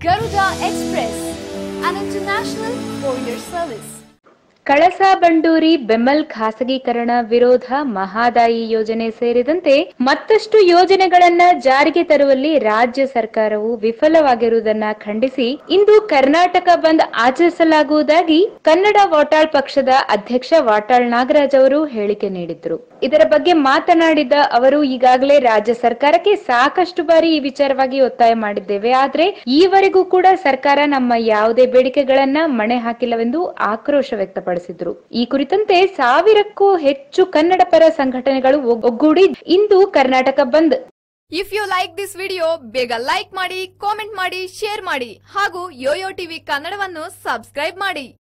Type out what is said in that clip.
Garuda Express, an international courier service. Kalasa Banduri BEML ಖಾಸಗೀಕರಣ ವಿರೋಧ ಮಹಾದಾಯಿ ಯೋಜನೆ ಸೇರಿದಂತೆ ಮತ್ತಷ್ಟು ಯೋಜನೆಗಳನ್ನ ಜಾರಿಗೆ ತರುವಲ್ಲಿ ರಾಜ್ಯ ಸರ್ಕಾರವು ವಿಫಲವಾಗಿರುವುದನ್ನ ಖಂಡಿಸಿ ಇಂದು ಕರ್ನಾಟಕ ಬಂದ್ ಆಚರಿಸಲಾಗುವುದಾಗಿ ಕನ್ನಡ ವಾಟಾಳ್ ಪಕ್ಷದ ಅಧ್ಯಕ್ಷ ವಾಟಾಳ್ ನಾಗರಾಜ್ ಅವರು ಹೇಳಿಕೆ ನೀಡಿದ್ರು ಇದರ ಬಗ್ಗೆ ಮಾತನಾಡಿದ ಅವರು ಈಗಾಗಲೇ ರಾಜ್ಯ ಸರ್ಕಾರಕ್ಕೆ ಸಾಕಷ್ಟು ಬಾರಿ ಈ ವಿಚಾರವಾಗಿ ಒತ್ತಾಯ ಮಾಡಿದ್ದೇವೆ ಆದ್ರೆ ಈವರೆಗೂ ಕೂಡ ಸರ್ಕಾರ ನಮ್ಮ ಯಾವುದೇ ಬೇಡಿಕೆಗಳನ್ನ ಮಣೆ ಹಾಕಿಲ್ಲವೆಂದು ಆಕ್ರೋಶ ವ್ಯಕ್ತಪಡಿಸಿದ್ರು ಈ ಕುರಿತಂತೆ ಸಾವಿರಕ್ಕೂ ಹೆಚ್ಚು ಕನ್ನಡ ಪರ ಸಂಘಟನೆಗಳು ಒಗ್- ಒಗ್ಗೂಡಿ ಇಂದು Karnataka bandh if you like this video ಬೇಗ ಲೈಕ್ ಮಾಡಿ ಕಾಮೆಂಟ್ ಮಾಡಿ ಶೇರ್ ಮಾಡಿ ಹಾಗೂ ಯೋಯೋ ಟಿವಿ ಕನ್ನಡವನ್ನು ಸಬ್ಸ್ಕ್ರೈಬ್ ಮಾಡಿ